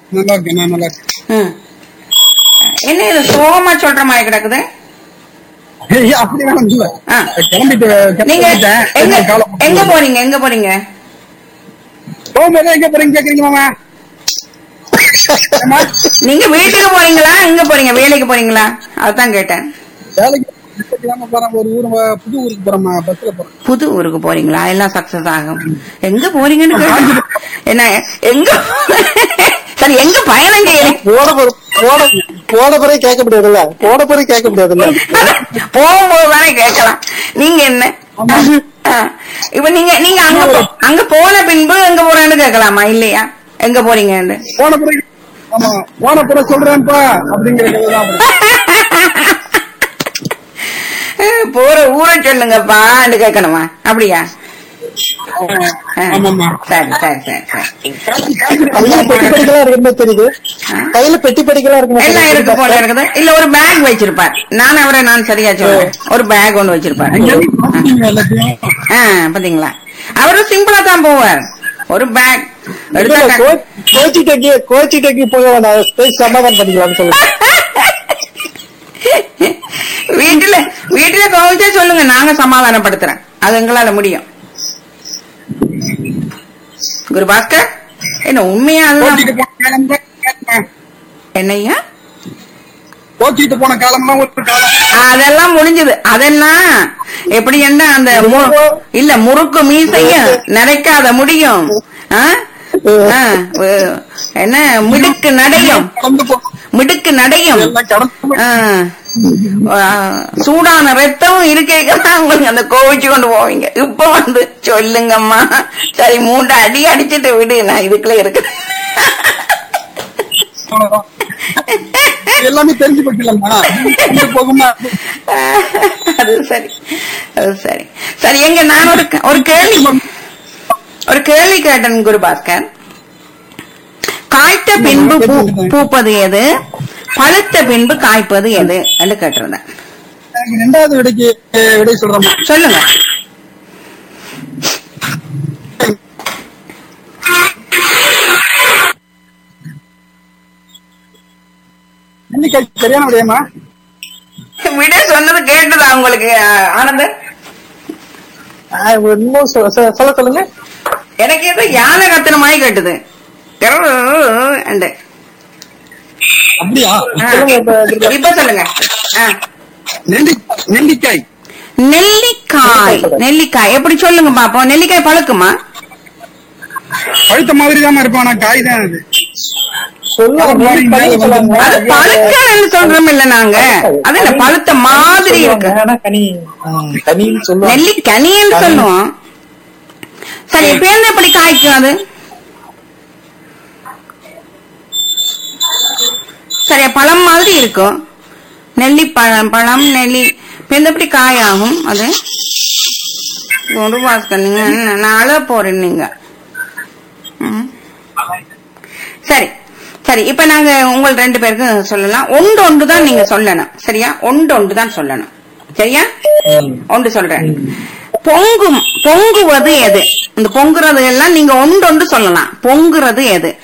நல்லா இருக்கேன் நான் நல்லா இருக்கேன் ம். என்ன இது சோகமா சொல்ற மாதிரி கிடக்குது ஏய், அப்படிலாம் இல்ல ஆ. கிளம்பிட்டு நீங்க கிளம்பிட்டேன் எங்க சரி, காலை போட்டு எங்க போறீங்க எங்க போறீங்க போகும்போது எங்க போறீங்க கேக்குறீங்க மாமா ஏம்மா, நீங்க வீட்டுக்கு போறீங்களா எங்க போறீங்க வேலைக்கு போறீங்களா அதான் கேட்டேன் வேலைக்கு வேலைக்கு போறேன் ஒரு ஊர் புது ஊருக்கு போறேம்மா பஸ்ல போறேன் புது ஊருக்கு போறீங்களா எல்லாம் சக்சஸ் ஆகும் எங்க போறீங்கன்னு கேட்டேன். என்ன எங்க சரி எங்க பயணம் செய்யறீங்க போட போற போட போட பிறகு கேட்க முடியாதுல்ல போட பிறகு கேட்க முடியாதுல்ல போகும்போது தானே கேட்கலாம் நீங்க என்ன ஆ. இப்ப நீங்க நீங்க அங்க போ- அங்க போன பின்பு எங்க போறேன்னு கேட்கலாமா இல்லையா எங்க போறீங்கன்னு போன பிறகு ஆமா போன பிறகு சொல்றேன்ப்பா அப்படிங்கிற கதைதான் அப்படி. போற ஊரை சொல்லுங்கப்பான்னு கேட்கணுமா அப்படியா ஆ. ஆமாம்மா சரி சரி சரி சரி கையில பெட்டி படிக்கலாம் இருக்குன்னு தெரியுது கையில பெட்டி படிக்கலாம் எல்லாம் இருக்கு போல இருக்கு இருக்குது இல்ல ஒரு பேக் வச்சிருப்பார் நான் அவரை நான் சரியா சொல்றேன் ஒரு பேக் ஒண்ணு வச்சிருப்பார் அங்க இருந்து பார்த்தீங்க எல்லாத்தையும் ஆ பாத்தீங்களா அவரு சிம்பிளா தான் போவார் ஒரு பேக் எடுத்தா க- கோச்சி டெக்கி கோச்சி டெக்கி போக வேண்டாம் ஸ்பேஸ் சமாதானம் பண்ணிக்கலாம்னு சொல்லுங்க வீட்டுல வீட்டுல கவனிச்சா சொல்லுங்க நாங்க சமாதானப்படுத்துறேன் அது எங்களால முடியும் குரு பாஸ்கர் என்ன உண்மையா கோச்சிட்டு அதுதான் போன காலம் தான் கேட்டேன். என்னையா கோச்சிட்டு போன காலம்லாம் ஒரு காலம் அதெல்லாம் முடிஞ்சது அதெல்லாம் எப்படி என்ன அந்த மு- இல்ல முறுக்கு மீசையும் நிறைக்காத முடியும் ஆ? ஆ, அஹ், என்ன மிடுக்கு நடையும் கலந்து போ மிடுக்கு நடையும் எல்லாம் கடந்து போய் ஆ. ஆ, சூடான ரத்தம் இருக்கேதான் உங்களுக்கு அந்த கோவிச்சு கொண்டு போவீங்க இப்ப வந்து சொல்லுங்கம்மா சரி மூன்று அடி அடிச்சிட்டு விடு நான் இதுக்குள்ள இருக்கிறேன் அவ்வளவுதான். எல்லாமே தெரிஞ்சு போச்சுலம்மா வந்து போகுமா அது சரி அது சரி சரி எங்க நான் ஒரு க- ஒரு கேள்வி ஒரு கேள்வி கேட்டேன் குருபாஸ்கர் காய்த்த பின்பு பூ- பூப்பது எது பழுத்த பின்பு காய்ப்பது எது என்று கேட்டிருந்தேன் எனக்கு ரெண்டாவது விடைக்கு அஹ், விடை சொல்றேம்மா சொல்லுங்க இன்னைக்கு சரியான விடையம்மா விட சொன்னது கேட்டதா உங்களுக்கு ஆ- ஆனந்தன் இன்னும் சொ- சொ- சொல்ல சொல்லுங்க எனக்கு ஏதோ யானை கத்துன மாதிரி கேட்டது அண்டு. அப்படியா ஆ. சொல்லுங்க இப்ப இப்ப சொல்லுங்க ஆ. நெல்லி நெல்லிக்காய் நெல்லிக்காய் நெல்லிக்காய் எப்படி சொல்லுங்க பாப்போம் நெல்லிக்காய் பழுக்குமா பழுத்த மாதிரி தான் இருப்பான் ஆனா காய் தான் அது சொல்லுங்க அது சொல்லுங்க. அது பழுக்கன்னு சொல்றோம் இல்ல நாங்க அது என்ன பழுத்த மாதிரி இருக்கு ஆனா கனி ம், கனின்னு சொல்லுவாங்க நெல்லி கனின்னு சொல்லுவோம் சரி இப்ப என்ன எப்படி காய்க்கும் அது சரி பழம் மாதிரி இருக்கும் நெல்லி பழம் பழம் நெல்லி இப்ப எந்த எப்படி காய் ஆகும் அது ஒரு பாஸ்கர் நீங்க என்ன, நான் அழ போறேன் நீங்க ம். சரி சரி இப்ப நாங்க உங்கள் ரெண்டு பேருக்கும் சொல்லலாம் ஒன்று ஒன்று தான் நீங்க சொல்லணும் சரியா ஒன்று ஒன்று தான் சொல்லணும் சரியா ஒன்று சொல்றேன் பொங்கும் பொங்குவது எது இந்த பொங்குறது எல்லாம் நீங்க ஒன்று ஒன்று சொல்லலாம் பொங்குறது எது